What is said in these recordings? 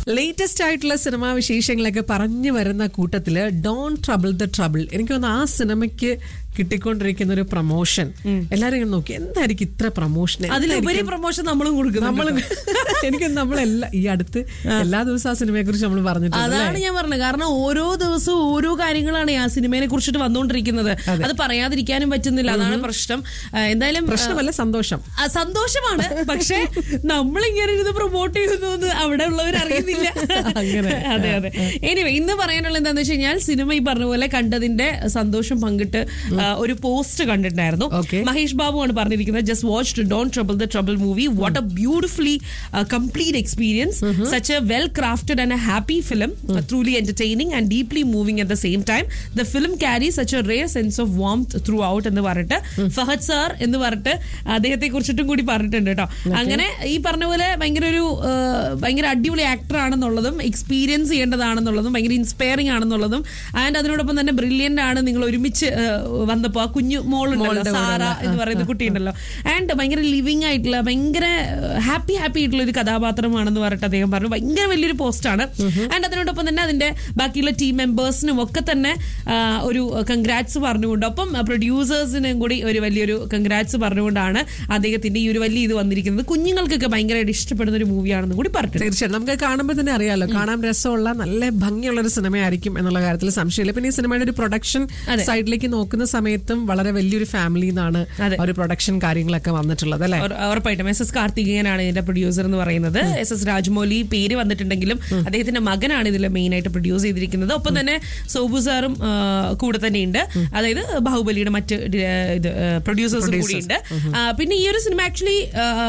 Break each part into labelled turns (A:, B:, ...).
A: Latest ആയിട്ടുള്ള cinema വിശേഷങ്ങളൊക്കെ പറഞ്ഞു വരുന്ന കൂട്ടത്തില് ഡോൺ ട്രബിൾ ദ ട്രബിൾ എനിക്ക് തോന്നുന്നു ആ സിനിമയ്ക്ക് കിട്ടിക്കൊണ്ടിരിക്കുന്ന ഒരു പ്രൊമോഷൻ എല്ലാരും ഇങ്ങനെ നോക്കി എന്തായിരിക്കും ഇത്ര പ്രൊമോഷൻ
B: അതിലുപരി പ്രൊമോഷൻ നമ്മളും കൊടുക്കുന്നു
A: നമ്മൾ എനിക്ക് നമ്മളെല്ലാ ഈ അടുത്ത് എല്ലാ ദിവസവും ആ സിനിമയെ കുറിച്ച് നമ്മൾ പറഞ്ഞിട്ടുണ്ട്
B: അതാണ് ഞാൻ പറഞ്ഞത് കാരണം ഓരോ ദിവസവും ഓരോ കാര്യങ്ങളാണ് ആ സിനിമയെ കുറിച്ചിട്ട് വന്നുകൊണ്ടിരിക്കുന്നത് അത് പറയാതിരിക്കാനും പറ്റുന്നില്ല അതാണ് പ്രശ്നം ആ, എന്തായാലും
A: പ്രശ്നമല്ല സന്തോഷം
B: ആ, സന്തോഷമാണ് പക്ഷെ നമ്മളിങ്ങനെ ഇരുന്ന് പ്രൊമോട്ട് ചെയ്യുന്നു എന്ന് അവിടെ ഉള്ളവർ അറിയുന്നില്ല
A: അങ്ങനെ.
B: അതെ അതെ എനിവേ ഇന്ന് പറയാനുള്ള എന്താന്ന് വെച്ച് കഴിഞ്ഞാൽ സിനിമ ഈ പറഞ്ഞ പോലെ കണ്ടതിന്റെ സന്തോഷം പങ്കിട്ട് ആ, ഒരു പോസ്റ്റ് കണ്ടിട്ടുണ്ടായിരുന്നു
A: Okay.
B: മഹേഷ് ബാബു ആണ് പറഞ്ഞിരിക്കുന്നത് just watch don't trouble the trouble movie what a beautifully complete experience such a well crafted and a happy film truly entertaining and deeply moving at the same time the film carry such a rare sense of warmth throughout എന്ന് പറഞ്ഞിട്ട് Fahad sir എന്ന് പറഞ്ഞിട്ട് അദ്ദേഹത്തെ കുറിച്ചിട്ടും കൂടി പറഞ്ഞിട്ടുണ്ട് കേട്ടോ അങ്ങനെ ഈ പറഞ്ഞ പോലെ ഭയങ്കര ഒരു ആ, ഭയങ്കര അടിപൊളി ആക്ടർ ആണെന്നുള്ളതും എക്സ്പീരിയൻസ് ചെയ്യേണ്ടതാണെന്നുള്ളതും ഭയങ്കര ഇൻസ്പയറിംഗ് ആണെന്നുള്ളതും ആൻഡ് അതിനോടൊപ്പം തന്നെ ബ്രില്യന്റ് ആണ് നിങ്ങൾ ഒരുമിച്ച് ആ, വന്നപ്പോ ആ കുഞ്ഞു മോളുണ്ടല്ലോ സാറ എന്ന് പറയുന്ന കുട്ടിയുണ്ടല്ലോ ആൻഡ് ഭയങ്കര ലിവിങ് ആയിട്ടുള്ള ഭയങ്കര ഹാപ്പി ഹാപ്പി ആയിട്ടുള്ള ഒരു കഥാപാത്രമാണെന്ന് പറഞ്ഞിട്ട് അദ്ദേഹം പറഞ്ഞു ഭയങ്കര വലിയൊരു പോസ്റ്റാണ് ആൻഡ് അതിനോടൊപ്പം തന്നെ അതിന്റെ ബാക്കിയുള്ള ടീം മെമ്പേഴ്സിനും ഒക്കെ തന്നെ ആ, ഒരു കൺഗ്രാറ്റ്സ് പറഞ്ഞുകൊണ്ട് ഒപ്പം പ്രൊഡ്യൂസേഴ്സിനും കൂടി ഒരു വലിയൊരു കൺഗ്രാറ്റ്സ് പറഞ്ഞുകൊണ്ടാണ് അദ്ദേഹത്തിന്റെ ഈ ഒരു വലിയ ഇത് വന്നിരിക്കുന്നത് കുഞ്ഞുങ്ങൾക്കൊക്കെ ഭയങ്കരമായിട്ട് ഇഷ്ടപ്പെടുന്ന ഒരു മൂവിയാണെന്ന് കൂടി പറഞ്ഞിട്ടുണ്ട്
A: തീർച്ചയായിട്ടും നമുക്ക് കാണുമ്പോൾ തന്നെ അറിയാലോ കാണാൻ രസമുള്ള നല്ല ഭംഗിയുള്ള ഒരു സിനിമയായിരിക്കും എന്നുള്ള കാര്യത്തിൽ സംശയമില്ല പിന്നെ ഈ സിനിമയുടെ ഒരു പ്രൊഡക്ഷൻ
B: അതെ.
A: സൈഡിലേക്ക് നോക്കുന്ന സമയത്തും വളരെ വലിയൊരു ഫാമിലി നിന്നാണ്
B: അതെ.
A: ഒരു പ്രൊഡക്ഷൻ കാര്യങ്ങളൊക്കെ വന്നിട്ടുള്ളത് അല്ലെ
B: ഉറ- ഉറപ്പായിട്ടും എസ് എസ് കാർത്തികേയനാണ് ഇതിന്റെ പ്രൊഡ്യൂസർ എന്ന് പറയുന്നത് എസ് എസ് രാജ്മൗലി പേര് വന്നിട്ടുണ്ടെങ്കിലും അദ്ദേഹത്തിന്റെ മകനാണ് ഇതിൽ മെയിൻ ആയിട്ട് പ്രൊഡ്യൂസ് ചെയ്തിരിക്കുന്നത് ഒപ്പം തന്നെ സോബു സാറും ആ, കൂടെ തന്നെയുണ്ട് അതായത് ബാഹുബലിയുടെ മറ്റ് ഡി- ഇത് പ്രൊഡ്യൂസേഴ്സും കൂടിയുണ്ട് ആ, പിന്നെ ഈ ഒരു സിനിമ ആക്ച്വലി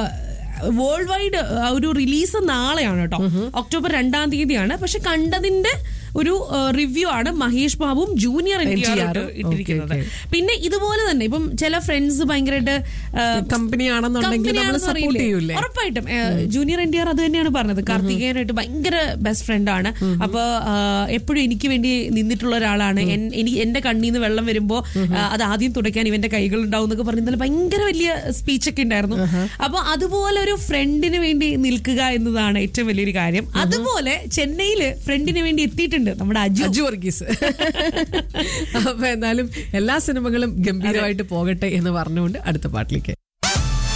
B: വേൾഡ് വൈഡ് ഒരു റിലീസ് നാളെയാണ് കേട്ടോ ഒക്ടോബർ രണ്ടാം തീയതിയാണ് പക്ഷെ കണ്ടതിന്റെ ഒരു റിവ്യൂ ആണ് മഹേഷ് ബാബുവും junior N T R
A: NTR.
B: ഇട്ടിരിക്കുന്നത്
A: Okay,
B: പിന്നെ ഇതുപോലെ തന്നെ ഇപ്പം ചില ഫ്രണ്ട്സ് ഭയങ്കരമായിട്ട് ആ,
A: കമ്പനി ആണെന്നുണ്ടെങ്കിൽ നമ്മൾ
B: കമ്പനിയാണെന്ന്
A: സപ്പോർട്ട്
B: അറിയില്ലേ?
A: ചെയ്യൂലേ
B: ഉറപ്പായിട്ടും ജൂനിയർ എൻ ടി ആർ അത് തന്നെയാണ് പറഞ്ഞത് കാർത്തികേയനായിട്ട് ഭയങ്കര ബെസ്റ്റ് ഫ്രണ്ട് ആണ് അപ്പൊ എപ്പോഴും എനിക്ക് വേണ്ടി നിന്നിട്ടുള്ള ഒരാളാണ് എൻ- എനിക്ക് എന്റെ കണ്ണീന്ന് നിന്ന് വെള്ളം വരുമ്പോ ആ, അത് ആദ്യം തുടയ്ക്കാൻ ഇവന്റെ കൈകൾ ഉണ്ടാവും എന്നൊക്കെ പറഞ്ഞ ഇന്നലെ ഭയങ്കര വലിയ സ്പീച്ച് ഒക്കെ ഉണ്ടായിരുന്നു അപ്പൊ അതുപോലെ ഒരു ഫ്രണ്ടിന് വേണ്ടി നിൽക്കുക എന്നതാണ് ഏറ്റവും വലിയൊരു കാര്യം അതുപോലെ ചെന്നൈയില് ഫ്രണ്ടിന് വേണ്ടി എത്തിയിട്ടുണ്ട് നമ്മുടെ അജു
A: അജു വർഗീസ് അപ്പൊ എന്തായാലും എല്ലാ സിനിമകളും ഗംഭീരമായിട്ട് പോകട്ടെ എന്ന് പറഞ്ഞുകൊണ്ട് അടുത്ത പാട്ടിലേക്ക്